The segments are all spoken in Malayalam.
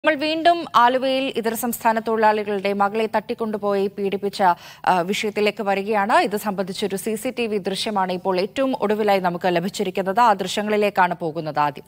നമ്മൾ വീണ്ടും ആലുവയിൽ ഇതര സംസ്ഥാന തൊഴിലാളികളുടെ മകളെ തട്ടിക്കൊണ്ടുപോയി പീഡിപ്പിച്ച ആ, വിഷയത്തിലേക്ക് വരികയാണ് ഇത് സംബന്ധിച്ചൊരു സി സി ടി വി ദൃശ്യമാണ് ഇപ്പോൾ ഏറ്റവും ഒടുവിലായി നമുക്ക് ലഭിച്ചിരിക്കുന്നത് ആ ദൃശ്യങ്ങളിലേക്കാണ് പോകുന്നത് ആദ്യം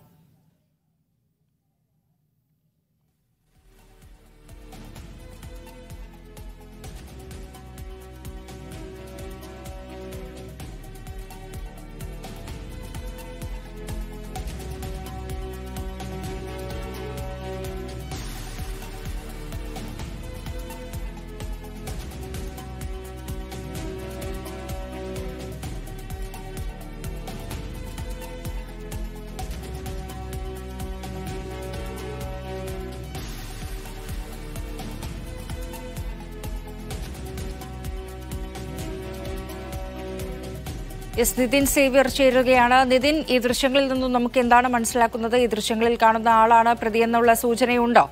എസ് നിതിൻ സേവ്യർ ചേരുകയാണ് നിതിൻ ഈ ദൃശ്യങ്ങളിൽ നിന്നും നമുക്ക് എന്താണ് മനസ്സിലാക്കുന്നത് ഈ ദൃശ്യങ്ങളിൽ കാണുന്ന ആളാണ് പ്രതി എന്നുള്ള സൂചനയുണ്ടോ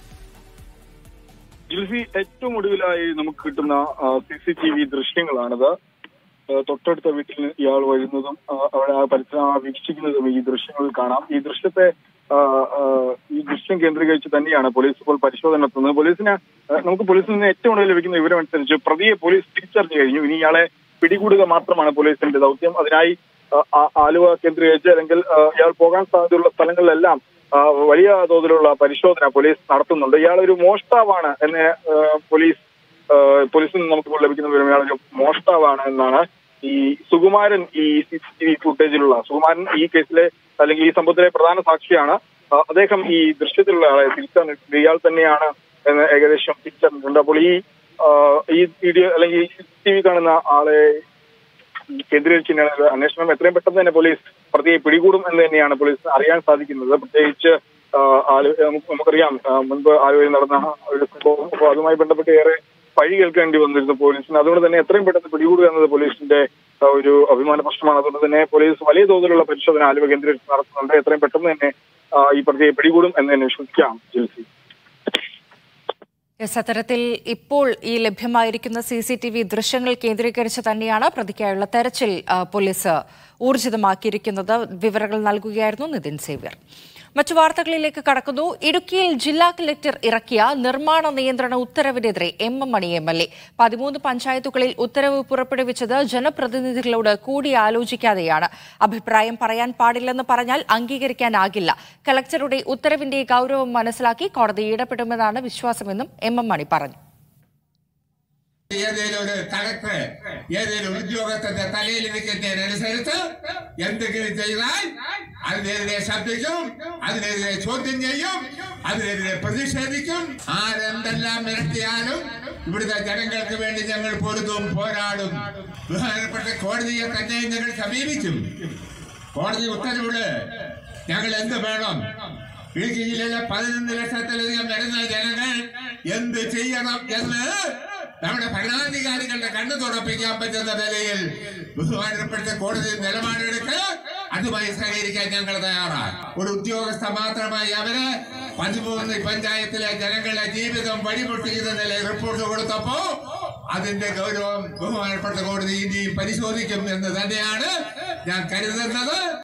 ജിൽസി ഏറ്റവും ഒടുവിലായി നമുക്ക് കിട്ടുന്ന സി സി ടി വി ദൃശ്യങ്ങളാണിത് ആ, തൊട്ടടുത്ത വീട്ടിൽ നിന്ന് ഇയാൾ വരുന്നതും ആ, അവിടെ ആ പരിസരം ആ വീക്ഷിക്കുന്നതും ഈ ദൃശ്യങ്ങളിൽ കാണാം ഈ ദൃശ്യത്തെ ആ, ആ, ഈ ദൃശ്യം കേന്ദ്രീകരിച്ച് തന്നെയാണ് പോലീസ് ഇപ്പോൾ പരിശോധന നടത്തുന്നത് പോലീസിന് ആ, നമുക്ക് പോലീസിൽ നിന്ന് ഏറ്റവും ഒടുവിൽ ലഭിക്കുന്ന വിവരം അനുസരിച്ച് പ്രതിയെ പോലീസ് തിരിച്ചറിഞ്ഞു കഴിഞ്ഞു ഇനി ഇയാളെ പിടികൂടുക മാത്രമാണ് പോലീസിന്റെ ദൗത്യം അതിനായി ആ, ആ- ആലുവ കേന്ദ്രീകരിച്ച് അല്ലെങ്കിൽ ആ, ഇയാൾ പോകാൻ സാധ്യതയുള്ള സ്ഥലങ്ങളിലെല്ലാം ആ, വലിയ തോതിലുള്ള പരിശോധന പോലീസ് നടത്തുന്നുണ്ട് ഇയാൾ ഒരു മോഷ്ടാവാണ് എന്ന് ആ, പോലീസ് ആ, പോലീസിൽ നിന്ന് നമുക്ക് ഇപ്പോൾ ലഭിക്കുന്ന വിവരം ഇയാൾ ഒരു മോഷ്ടാവാണ് എന്നാണ് ഈ സുകുമാരൻ ഈ സി സി ടി വി ഫുട്ടേജിലുള്ള സുകുമാരൻ ഈ കേസിലെ അല്ലെങ്കിൽ ഈ സംഭവത്തിലെ പ്രധാന സാക്ഷിയാണ് ആ, അദ്ദേഹം ഈ ദൃശ്യത്തിലുള്ള ആളെ തിരിച്ചറിഞ്ഞിട്ടുണ്ട് ഇയാൾ തന്നെയാണ് എന്ന് ഏകദേശം തിരിച്ചറിഞ്ഞിട്ടുണ്ട് അപ്പോൾ ഈ ആ, ഈ വീഡിയോ അല്ലെങ്കിൽ ഈ സി ടി വി കാണുന്ന ആളെ കേന്ദ്രീകരിച്ച് തന്നെയാണ് ഇത് അന്വേഷണം എത്രയും പെട്ടെന്ന് തന്നെ പോലീസ് പ്രതിയെ പിടികൂടും എന്ന് തന്നെയാണ് പോലീസ് അറിയാൻ സാധിക്കുന്നത് പ്രത്യേകിച്ച് ആ, ആലു- നമുക്ക് നമുക്കറിയാം ആ, മുൻപ് ആലുവയിൽ നടന്ന ഒരു സംഭവം അപ്പോൾ അതുമായി ബന്ധപ്പെട്ട് ഏറെ പഴി കേൾക്കേണ്ടി വന്നിരുന്നു പോലീസിന് അതുകൊണ്ട് തന്നെ എത്രയും പെട്ടെന്ന് പിടികൂടുക എന്നത് പോലീസിന്റെ ആ, ഒരു അഭിമാന പ്രശ്നമാണ് അതുകൊണ്ട് തന്നെ പോലീസ് വലിയ തോതിലുള്ള പരിശോധന ആലുവ കേന്ദ്രീകരിച്ച് നടത്തുന്നുണ്ട് എത്രയും പെട്ടെന്ന് തന്നെ ആ, ഈ പ്രതിയെ പിടികൂടും എന്ന് തന്നെ വിശ്വസിക്കാം ജിൽസി എസ് അത്തരത്തിൽ ഇപ്പോൾ ഈ ലഭ്യമായിരിക്കുന്ന സി സി ടി വി ദൃശ്യങ്ങൾ കേന്ദ്രീകരിച്ച് തന്നെയാണ് പ്രതിക്കായുള്ള തെരച്ചിൽ ആ, പോലീസ് ഊർജിതമാക്കിയിരിക്കുന്നത് വിവരങ്ങൾ നൽകുകയായിരുന്നു നിതിൻ സേവ്യർ മറ്റു വാർത്തകളിലേക്ക് കടക്കുന്നു ഇടുക്കിയിൽ ജില്ലാ കളക്ടർ ഇറക്കിയ നിർമ്മാണ നിയന്ത്രണ ഉത്തരവിനെതിരെ M M Mani M L A പതിമൂന്ന് പഞ്ചായത്തുകളിൽ ഉത്തരവ് പുറപ്പെടുവിച്ചത് ജനപ്രതിനിധികളോട് കൂടിയാലോചിക്കാതെയാണ് അഭിപ്രായം പറയാൻ പാടില്ലെന്ന് പറഞ്ഞാൽ അംഗീകരിക്കാനാകില്ല കളക്ടറുടെ ഉത്തരവിന്റെ ഗൌരവം മനസ്സിലാക്കി കോടതി ഇടപെടുമെന്നാണ് വിശ്വാസമെന്നും എം എം മണി പറഞ്ഞു ഏതെങ്കിലും ഒരു കളക്ടർ ഏതെങ്കിലും ഉദ്യോഗത്തിന്റെ തലയിൽ നിൽക്കുന്നതിനനുസരിച്ച് എന്തെങ്കിലും ചെയ്താൽ അതിനെതിരെ ശബ്ദിക്കും അതിനെതിരെ ചോദ്യം ചെയ്യും അതിനെതിരെ പ്രതിഷേധിക്കും ആരെന്തെല്ലാം മിരട്ടിയാലും ഇവിടുത്തെ ജനങ്ങൾക്ക് വേണ്ടി ഞങ്ങൾ പൊരുതും പോരാടും ബഹുമാനപ്പെട്ട കോടതിയെ തന്നെ ഞങ്ങൾ സമീപിക്കും കോടതി ഉത്തരവിട് ഞങ്ങൾ എന്ത് വേണം ഇടുക്കി ജില്ലയിലെ പതിനൊന്ന് ലക്ഷത്തിലധികം വരുന്ന ജനങ്ങൾ എന്ത് ചെയ്യണം എന്ന് നമ്മുടെ ഭരണാധികാരികളുടെ കണ്ണു തുറപ്പിക്കാൻ പറ്റുന്ന നിലയിൽ ബഹുമാനപ്പെട്ട കോടതി നിലപാടെടുത്ത് അതുമായി സഹകരിക്കാൻ ഞങ്ങൾ തയ്യാറാണ് ഒരു ഉദ്യോഗസ്ഥ മാത്രമായി അവര് പതിമൂന്ന് പഞ്ചായത്തിലെ ജനങ്ങളുടെ ജീവിതം വഴിമുട്ടിക്കുന്ന നിലയിൽ റിപ്പോർട്ട് കൊടുത്തപ്പോ അതിന്റെ ഗൗരവം ബഹുമാനപ്പെട്ട കോടതി ഇനിയും പരിശോധിക്കും എന്ന് തന്നെയാണ് ഞാൻ കരുതുന്നത്